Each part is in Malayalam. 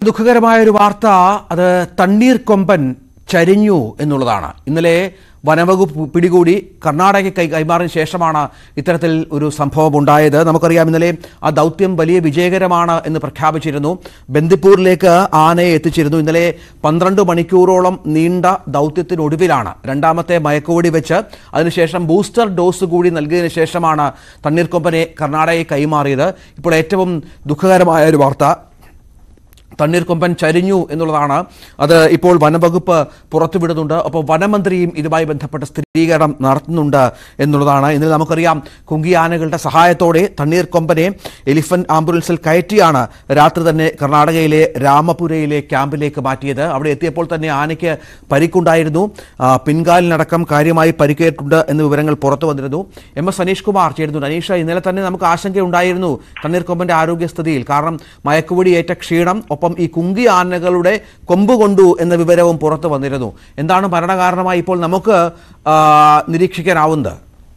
ദുഃഖകരമായ ഒരു വാർത്ത അത് തണ്ണീർ കൊമ്പൻ ചരിഞ്ഞു എന്നുള്ളതാണ് ഇന്നലെ വനവകുപ്പ് പിടികൂടി കർണാടക കൈ കൈമാറിയ ശേഷമാണ് ഇത്തരത്തിൽ ഒരു സംഭവം ഉണ്ടായത് നമുക്കറിയാം ഇന്നലെ ആ ദൗത്യം വലിയ വിജയകരമാണ് എന്ന് പ്രഖ്യാപിച്ചിരുന്നു ബന്ദിപ്പൂരിലേക്ക് ആനയെ എത്തിച്ചിരുന്നു ഇന്നലെ പന്ത്രണ്ട് മണിക്കൂറോളം നീണ്ട ദൗത്യത്തിനൊടുവിലാണ് രണ്ടാമത്തെ മയക്കുവെടി വെച്ച് അതിനുശേഷം ബൂസ്റ്റർ ഡോസ് കൂടി നൽകിയതിനു ശേഷമാണ് തണ്ണീർക്കൊമ്പനെ കർണാടകയെ കൈമാറിയത് ഇപ്പോൾ ഏറ്റവും ദുഃഖകരമായ ഒരു വാർത്ത തണ്ണീർക്കൊമ്പൻ ചരിഞ്ഞു എന്നുള്ളതാണ് അത് ഇപ്പോൾ വനംവകുപ്പ് പുറത്തുവിടുന്നുണ്ട് അപ്പോൾ വനമന്ത്രിയും ഇതുമായി ബന്ധപ്പെട്ട സ്ഥിരീകരണം നടത്തുന്നുണ്ട് എന്നുള്ളതാണ് ഇന്നലെ നമുക്കറിയാം കുങ്കി ആനകളുടെ സഹായത്തോടെ തണ്ണീർക്കൊമ്പനെ എലിഫന്റ് ആംബുലൻസിൽ കയറ്റിയാണ് രാത്രി തന്നെ കർണാടകയിലെ രാമപുരയിലെ ക്യാമ്പിലേക്ക് മാറ്റിയത് അവിടെ എത്തിയപ്പോൾ തന്നെ ആനയ്ക്ക് പരിക്കുണ്ടായിരുന്നു ആ, പിൻകാലിനടക്കം കാര്യമായി പരിക്കേറ്റിട്ടുണ്ട് എന്ന വിവരങ്ങൾ പുറത്തു വന്നിരുന്നു എം എസ് അനീഷ് കുമാർ ചേരുന്നുണ്ട് അനീഷ ഇന്നലെ തന്നെ നമുക്ക് ആശങ്കയുണ്ടായിരുന്നു തണ്ണീർക്കൊമ്പന്റെ ആരോഗ്യസ്ഥിതിയിൽ കാരണം മയക്കുവെടി ഏറ്റ ക്ഷീണം ഒപ്പം ഈ കുങ്കി ആനകളുടെ കൊമ്പ് കൊണ്ടു എന്ന വിവരവും പുറത്തു വന്നിരുന്നു എന്താണ് മരണകാരണമായി ഇപ്പോൾ നമുക്ക് ആ, നിരീക്ഷിക്കാനാവുന്നത്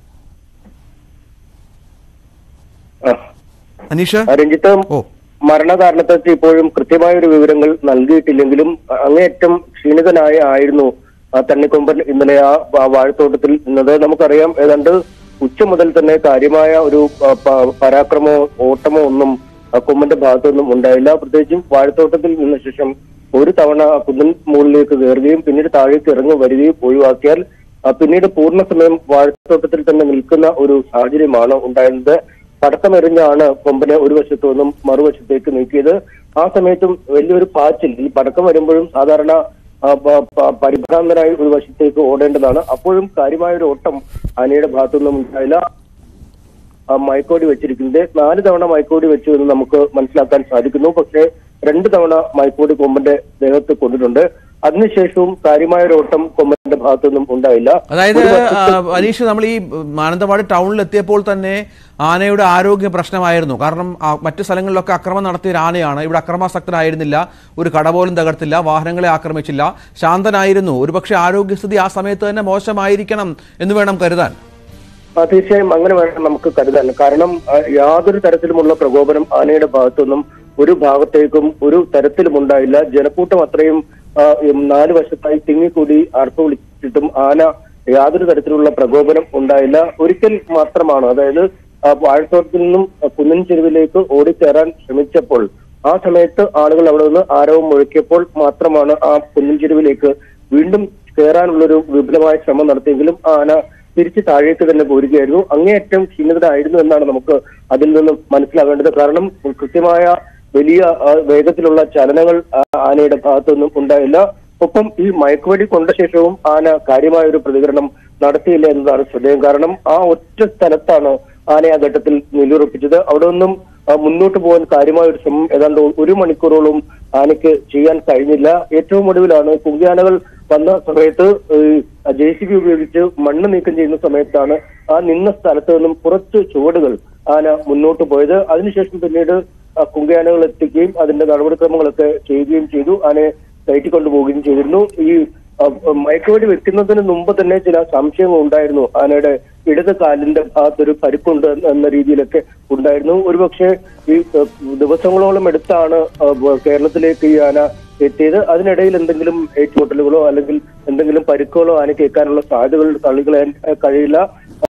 ആ. അനീഷ് ആ, രഞ്ജിത്ത് ഓ മരണകാരണത്തെപ്പറ്റി ഇപ്പോഴും കൃത്യമായ ഒരു വിവരങ്ങൾ നൽകിയിട്ടില്ലെങ്കിലും അങ്ങേയറ്റം ക്ഷീണിതനായ ആയിരുന്നു ആ തണ്ണിക്കൊമ്പൻ ഇന്നലെ ആ വാ- വാഴത്തോട്ടത്തിൽ നിന്നത് നമുക്കറിയാം ഏതാണ്ട് ഉച്ച മുതൽ തന്നെ കാര്യമായ ഒരു ആ, പ- പരാക്രമോ ഓട്ടമോ ഒന്നും ആ കൊമ്പന്റെ ഭാഗത്തൊന്നും ഉണ്ടായില്ല പ്രത്യേകിച്ചും വാഴത്തോട്ടത്തിൽ നിന്ന ശേഷം ഒരു തവണ ആ കുന്നിൻ മുകളിലേക്ക് കയറുകയും പിന്നീട് താഴേക്ക് ഇറങ്ങി വരികയും ഒഴിവാക്കിയാൽ ആ, പിന്നീട് പൂർണ്ണ സമയം വാഴത്തോട്ടത്തിൽ തന്നെ നിൽക്കുന്ന ഒരു സാഹചര്യമാണ് ഉണ്ടായിരുന്നത് പടക്കമെറിഞ്ഞാണ് കൊമ്പനെ ഒരു വശത്തു നിന്നും മറുവശത്തേക്ക് നീക്കിയത് ആ സമയത്തും വലിയൊരു പാച്ചിൽ ഈ പടക്കം വരുമ്പോഴും സാധാരണ ആ, പ- പ- പരിഭ്രാന്തനായി ഒരു വശത്തേക്ക് ഓടേണ്ടതാണ് അപ്പോഴും കാര്യമായ ഒരു ഓട്ടം ആനയുടെ ഭാഗത്തുനിന്നും ഉണ്ടായില്ല ആ മയക്കോടി വെച്ചിരിക്കുന്നത് നാല് തവണ മയക്കോടി വെച്ചു എന്ന് നമുക്ക് മനസ്സിലാക്കാൻ സാധിക്കുന്നു പക്ഷേ രണ്ട് തവണ മയക്കോടി കൊമ്പന്റെ ദേഹത്ത് കൊണ്ടിട്ടുണ്ട് അതിനുശേഷവും കാര്യമായ ഒരു ഓട്ടം കൊമ്പന്റെ ഭാഗത്തുനിന്നും ഉണ്ടായില്ല അതായത് ഒരു വശത്ത് ആ, അനീഷ് നമ്മൾ ഈ മാനന്തവാടി ടൗണിൽ എത്തിയപ്പോൾ തന്നെ ആനയുടെ ആരോഗ്യ പ്രശ്നമായിരുന്നു കാരണം ആ, മറ്റു സ്ഥലങ്ങളിലൊക്കെ അക്രമം നടത്തിയ ഒരു ആനയാണ് ഇവിടെ അക്രമാസക്തനായിരുന്നില്ല ഒരു കട പോലും തകർത്തില്ല വാഹനങ്ങളെ ആക്രമിച്ചില്ല ശാന്തനായിരുന്നു ഒരുപക്ഷെ ആരോഗ്യസ്ഥിതി ആ സമയത്ത് തന്നെ മോശമായിരിക്കണം എന്ന് വേണം കരുതാൻ ആ, തീർച്ചയായും അങ്ങനെ വേണം നമുക്ക് കരുതാൻ കാരണം ആ, യാതൊരു തരത്തിലുമുള്ള പ്രകോപനം ആനയുടെ ഭാഗത്തുനിന്നും ഒരു ഭാഗത്തേക്കും ഒരു തരത്തിലും ഉണ്ടായില്ല ജനക്കൂട്ടം അത്രയും ആ, ഉം, നാല് വശത്തായി തിങ്ങിക്കൂടി ആർപ്പ് വിളിച്ചിട്ടും ആന യാതൊരു തരത്തിലുള്ള പ്രകോപനം ഉണ്ടായില്ല ഒരിക്കൽ മാത്രമാണ് അതായത് ആ, വാഴത്തോട്ടത്തിൽ നിന്നും ആ, കുന്നിൻ ചെരുവിലേക്ക് ഓടിക്കയറാൻ ശ്രമിച്ചപ്പോൾ ആ സമയത്ത് ആളുകൾ അവിടെ നിന്ന് ആരവം മുഴക്കിയപ്പോൾ മാത്രമാണ് ആ കുന്നിൻ ചെരുവിലേക്ക് വീണ്ടും കയറാനുള്ളൊരു വിപുലമായ ശ്രമം നടത്തിയെങ്കിലും ആന തിരിച്ച് താഴേക്ക് തന്നെ പോരുകയായിരുന്നു അങ്ങേയറ്റം ക്ഷീണിതരായിരുന്നു എന്നാണ് നമുക്ക് അതിൽ നിന്നും മനസ്സിലാവേണ്ടത് കാരണം കൃത്യമായ വലിയ ആ, വേഗത്തിലുള്ള ചലനങ്ങൾ ആ, ആനയുടെ ഭാഗത്തുനിന്നും ഉണ്ടായില്ല ഒപ്പം ഈ മയക്കുവെടി കൊണ്ട ശേഷവും ആന കാര്യമായ ഒരു പ്രതികരണം നടത്തിയില്ല എന്നതാണ് ശ്രദ്ധേയം കാരണം ആ ഒറ്റ സ്ഥലത്താണ് ആനയെ ആ ഘട്ടത്തിൽ നിലുറപ്പിച്ചത് അവിടെ നിന്നും ആ, മുന്നോട്ട് പോകാൻ കാര്യമായ ഒരു ശ്രമം ഏതാണ്ട് ഒരു മണിക്കൂറോളം ആനയ്ക്ക് ചെയ്യാൻ കഴിഞ്ഞില്ല ഏറ്റവും ഒടുവിലാണ് കുങ്കിയാനകൾ വന്ന സമയത്ത് ജെ സി ബി ഉപയോഗിച്ച് മണ്ണ് നീക്കം ചെയ്യുന്ന സമയത്താണ് ആ നിന്ന സ്ഥലത്ത് നിന്നും കുറച്ച് ചുവടുകൾ ആന മുന്നോട്ട് പോയത് അതിനുശേഷം പിന്നീട് ആ കുങ്കിയാനകൾ എത്തിക്കുകയും അതിന്റെ നടപടിക്രമങ്ങളൊക്കെ ചെയ്യുകയും ചെയ്തു ആനയെ കയറ്റിക്കൊണ്ടുപോവുകയും ചെയ്തിരുന്നു ഈ ആ, മയക്കുവെടി വെക്കുന്നതിന് മുമ്പ് തന്നെ ചില സംശയങ്ങൾ ഉണ്ടായിരുന്നു ആനയുടെ ഇടത് കാലിന്റെ ഭാഗത്തൊരു പരിക്കുണ്ട് എന്ന രീതിയിലൊക്കെ ഉണ്ടായിരുന്നു ഒരുപക്ഷെ ഈ ആ, ദിവസങ്ങളോളം എടുത്താണ് ആ, വ- കേരളത്തിലേക്ക് ഈ ആന എത്തിയത് അതിനിടയിൽ എന്തെങ്കിലും ഏറ്റുമുട്ടലുകളോ അല്ലെങ്കിൽ എന്തെങ്കിലും പരിക്കുകളോ ആന കേൾക്കാനുള്ള സാധ്യതകൾ തള്ളികളയാൻ ആ, കഴിയില്ല